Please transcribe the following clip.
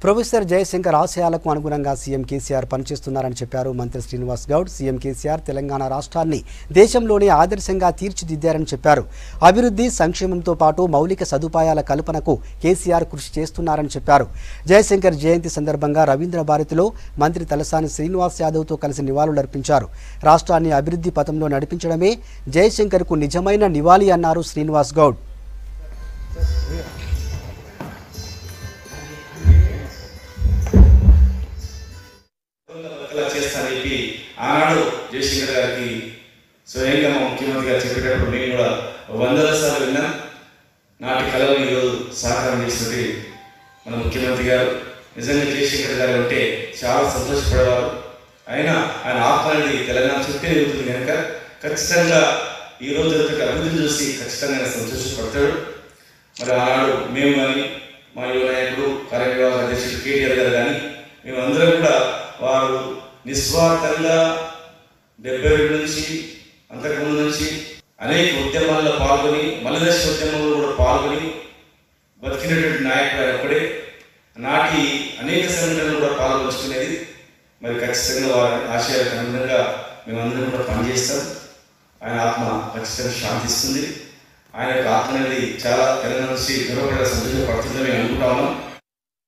professor Jayashankar ఆశయాలకు అనుగుణంగా CM KCR పనిచేస్తున్నారని చెప్పారు మంత్రి శ్రీనివాస్ గౌడ్ సీఎం కేసీఆర్ తెలంగాణ రాష్ట్రాన్ని దేశంలోనే ఆదర్శంగా తీర్చిదిద్దారని చెప్పారు అభివృద్ధి సంక్షేమంతో పాటు మౌలిక సదుపాయాల కల్పనకు కేసీఆర్ కృషి చేస్తున్నారని చెప్పారు జయశంకర్ జయంతి సందర్భంగా రవీంద్ర భారతిలో మంత్రి తలసాని శ్రీనివాస్ యాదవ్తో కలిసి నివాళులర్పించారు రాష్ట్రాన్ని అభివృద్ధి పథంలో నడిపించడమే జయశంకర్కు నిజమైన నివాళి అన్నారు శ్రీనివాస్ గౌడ్ బతకలా చేస్తానని చెప్పి ఆనాడు జయశంకర్ గారికి స్వయంగా మా ముఖ్యమంత్రి గారు చెప్పేటప్పుడు నేను కూడా వందల సార్లు విన్నా నాటి కళలు ఈరోజు సహకారం చేస్తుంటే మన ముఖ్యమంత్రి గారు నిజంగా జయశంకర్ గారు అంటే చాలా సంతోషపడేవారు అయినా ఆయన ఆత్మ అనేది తెలంగాణ చుట్టే ఎదుగుతుంది కనుక ఖచ్చితంగా ఈ రోజు యొక్క అభివృద్ధి చూసి ఖచ్చితంగా ఆయన సంతోషపడతాడు మరి ఆనాడు మేము కానీ మా యువ నాయకుడు కార్యనిర్వాహక అధ్యక్షుడు కేటీఆర్ గారు కానీ మేమందరం కూడా వారు నిస్వార్థంగా డెబ్బై రెండు నుంచి అంతకుముందు నుంచి అనేక ఉద్యమాల్లో పాల్గొని మల్లదశ ఉద్యమంలో కూడా పాల్గొని బతికినటువంటి నాయకుడు ఆయన ఒక్కడే నాటి అనేక సంఘటనలు కూడా పాల్గొంచుకునేది మరి ఖచ్చితంగా వారి ఆశయాలకు అనుగుణంగా మేమందరం కూడా పనిచేస్తాం ఆయన ఆత్మ ఖచ్చితంగా శాంతిస్తుంది ఆయన యొక్క ఆత్మ అనేది చాలా తెలంగాణ నుంచి గర్వపడే సంతోషపడుతుందని మేము అనుకుంటా ఉన్నాం